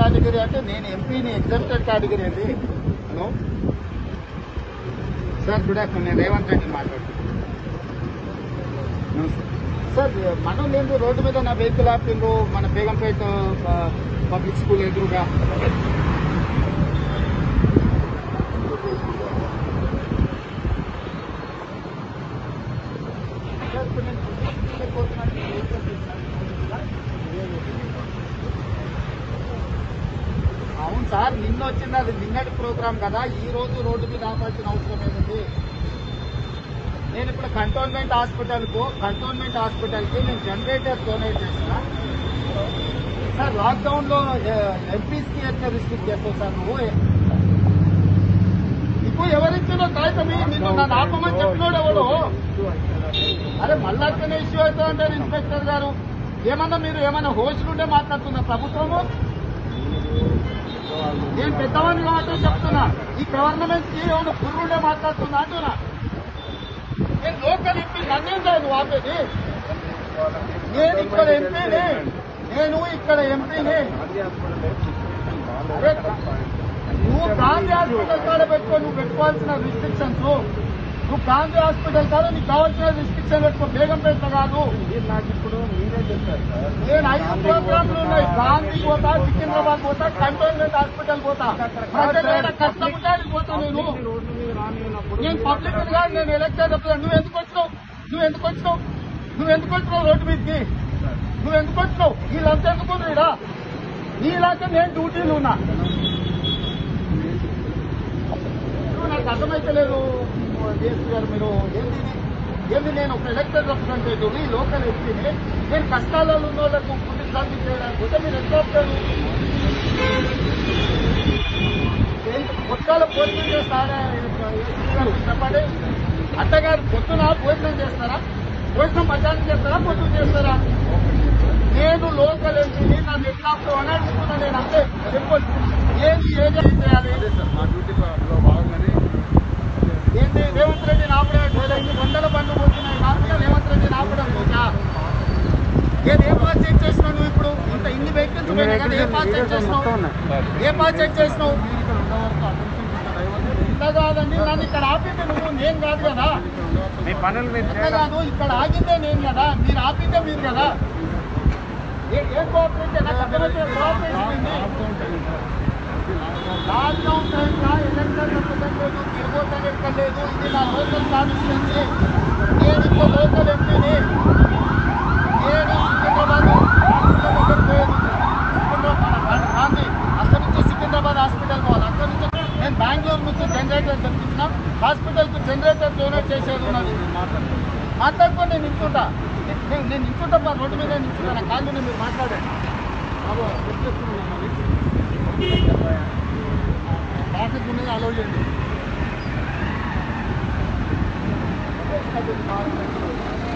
Category అంటే నేను ఎంపీని ఎగ్జామ్టెడ్ కేటగిరీ అండి హలో సార్ గుడ్ ఆఫ్టర్నూన్ నేను రేవంత్ రెడ్డి మాట్లాడుతున్నాను నమస్తే. సార్ మనం లేదు రోడ్డు మీద నా వెహికల్ ఆపిండ్రు మన బేగంపేట ఆ, పబ్లిక్ స్కూల్ ఎదురుగా సార్, ఇప్పుడు నేను పుట్టినరోజుకి పోతున్నాను, నేను వెహికల్ తీసుకున్నాను. అవును సార్ నిన్న వచ్చింది అది నిన్నటి ప్రోగ్రామ్ కదా ఈ రోజు రోడ్డు మీద ఆపాల్సిన అవసరం ఏముంది నేను ఇప్పుడు కంటోన్మెంట్ హాస్పిటల్ కు కంటోన్మెంట్ హాస్పిటల్ కి నేను జనరేటర్ డొనేట్ చేసిన సార్ లాక్డౌన్ లో ఎంపీస్ కి ఎట్లా రిస్ట్రిక్ట్ చేస్తావు సార్ నువ్వు ఇప్పుడు ఎవరిచ్చినో కాగితం ఇయ్యి, నిన్ను నన్ను ఆపమని చెప్పినోడు ఎవడు అరే మళ్ళా అట్లనే ఇష్యూ అవుతా అంటారు ఇన్స్పెక్టర్ గారు ఏమన్నా మీరు ఏమన్నా హోస్టుండే మాట్లాడుతున్నా ప్రభుత్వము నేను పెద్దవాడిని కాబట్టి చెప్తున్నా ఈ గవర్నమెంట్ కి ఏమైనా పుర్రుండే మాట్లాడుతున్నా అంటున్నా నేను లోకల్ ఎంపీ నన్నేం కాదు నువ్వు ఆపేది నేను ఇక్కడ ఎంపీని నేను ఇక్కడ ఎంపీని అరే నువ్వు గాంధీ హాస్పిటల్ కాడ పెట్టుకో నువ్వు పెట్టుకోవాల్సిన రిస్ట్రిక్షన్స్ నువ్వు గాంధీ హాస్పిటల్ కాడ నీకు కావాల్సిన రిస్ట్రిక్షన్ పెట్టుకో బేగంపేట కాదు నాకు ఇప్పుడు మీరే చెప్పారు సార్ నేను ఐదు ప్రోగ్రాంలు ఉన్నాయి గాంధీ పోతా సికింద్రాబాద్ పోతా కంటోన్మెంట్ హాస్పిటల్ పోతా ప్రజల కష్టం ఉండాలి పోతా నేను రోడ్డు మీద రానినప్పుడు నేను పబ్లిక్ కాదు నేను ఎలక్షన్ చెప్తాను నువ్వు ఎందుకు వచ్చినావు నువ్వు ఎందుకు వచ్చినావు నువ్వు ఎందుకు వచ్చినావు రోడ్డు మీదకి నువ్వు ఎందుకు వచ్చినావు వీళ్ళంతా ఎందుకు రీడా నీలాగా నేను డ్యూటీలు ఉన్నా ఇప్పుడు నాకు అర్థమైతలేదు డిఎస్పీ గారు మీరు ఏంది ఇది? ఏంది నేను ఒక ఎలక్టెడ్ రిప్రజెంటేటివ్ ఈ లోకల్ ఎంపీని నేను కష్టాలలో ఉన్న వాళ్ళకు ఫుడ్ సర్వీస్ చేయడానికి పోతే మీరు ఎంత వస్తారు పొట్టాల భోజనం చేస్తారా ఏసీ గారు చెప్పండి అత్తగారు పొద్దున భోజనం చేస్తారా భోజనం మధ్యాహ్నం చేస్తారా పొద్దున చేస్తారా నేను లోకల్ ఎంపీని నన్ను ఎట్లా అని అడుగుతున్నా నేను అంతే సింపుల్ ఏంటి ఏం చేయాలి మా డ్యూటీలో భాగంగానే ఏంటి రేవంత్ రెడ్డి ఆపడం ఇన్ని వందల బండ్లు పోతున్నాయి కాకుండా రేవంత్ రెడ్డి ఆపడం పోతా ఏది ఏ పాస్ చెక్ చేసినావు నువ్వు ఇప్పుడు ఇంత ఇన్ని వెహికల్స్ పోయినాయి కదా ఏ పాస్ చెక్ చేసినావు ఏ పాస్ చెక్ చేసినావు ఇంత కాదండి నన్ను ఇక్కడ ఆపింది నువ్వు నేను కాదు కదా మీ పనులు మీరు ఎట్లా కాదు ఇక్కడ ఆగిందే నేను కదా మీరు ఆపిందే మీరు కదా ఏ- ఏ కోఆపరేషన్ నాకు అర్థమైతే కోఆపరేషన్ ఉంది లాక్డౌన్ టైంలో ఎలక్షన్ రిప్రజెంటేటివ్ తిరుగుతానే లేదు ఇది నా లోకల్ కాన్స్టిట్యున్సీ నేను ఇప్పుడు లోకల్ ఎంపీని నేను సికింద్రాబాద్ హాస్పిటల్ దగ్గర పోయేది సికింద్రాబాద్ మన గాంధీ అక్కడి నుంచి సికింద్రాబాద్ హాస్పిటల్ పోవాలి అక్కడి నుంచి నేను బెంగళూరు నుంచి జనరేటర్ తెప్పించిన హాస్పిటల్కు జనరేటర్ డొనేట్ చేసేది ఉన్నది మాట్లాడుకొని నేను నించుంటా నేను నేను నించుంటా మా రోడ్డు మీద నించుంటా నా కాళ్ళు మీరు మాట్లాడండి బాబు చెప్తున్నాను మరి ట్రాఫిక్ ఉన్నది అలౌ చేయండి